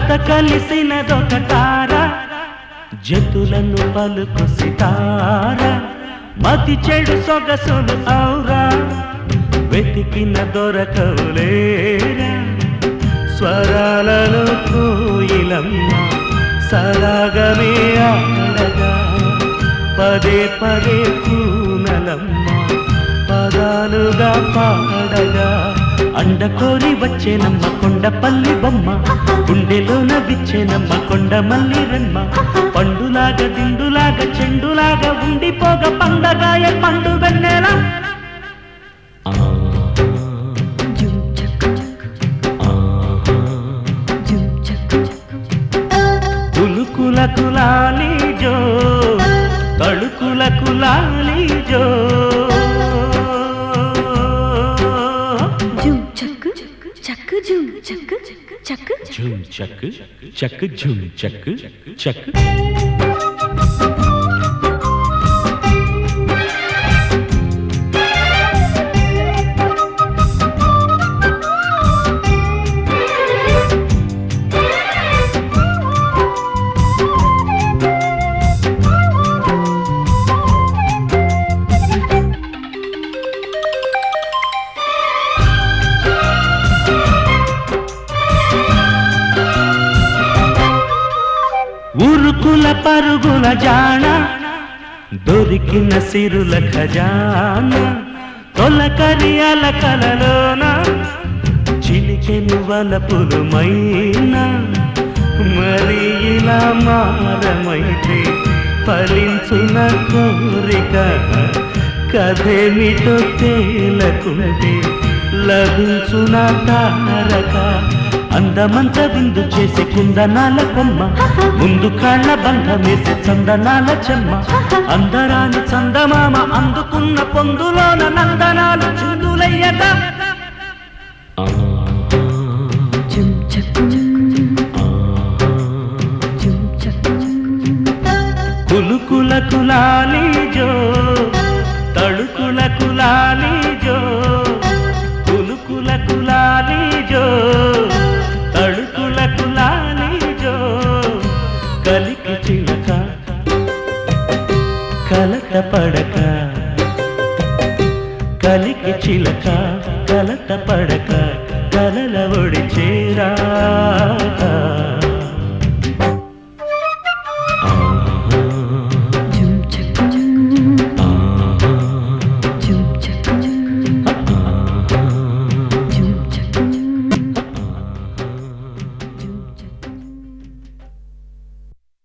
జత కలిసినదొక తార జతులను పలుకు సితార మతి చెడు సొగసులు ఔరా వెతికిన దొరకవులేరా స్వరాలలో కోయిలమ్మ సరాగమే ఆడగా పదే పదే కూనలమ్మ పదాలుగా పాడగా అండకోరి వచ్చేనమ్మ కొండపల్లి బొమ్మ గుండెలోన విచ్చేనమ్మ కొండ మల్లి రమ్మ పండులాగా దిండులాగా చెండులాగా ఉండిపోగ పండగాయ పండు వెన్నెల జుమ్ చక్ జుమ్ చక్ కులుకుల కులాలి జో తడుకుల కులాలి జో జుమ్ చక్ చక్ జుమ్ చక్ చక్ ఝుమ్ చక్ చక్ ఝుమ్ చక్ చక్ ఉరుకుల పరుగుల జాణ దొరికిన సిరుల ఖజాన తొలకరి అలకలలోన చిలికెను వలపులు మైనా మరి ఇలా మారమైతే ఫలించున కోరిక కథేమిటో తేలకుంటే లభించున తారక అందమంత విందు చేసే కుందనాల కొమ్మ ముందు కాళ్ళ బంధమేసే చందనాల చెమ్మ అందరాని చందమామ అందుకున్న పొందులోన నందనాలు చిందులయ్యగా జుమ్ చక్ జుమ్ చక్ కులుకుల కులాలి జో తడుకుల కులాలి జో కులుకుల కులాలి జో తడుకుల కులాలి జో కలికి చిలక కలత పడక కలికి చిలక కలత పడక కలల ఒడి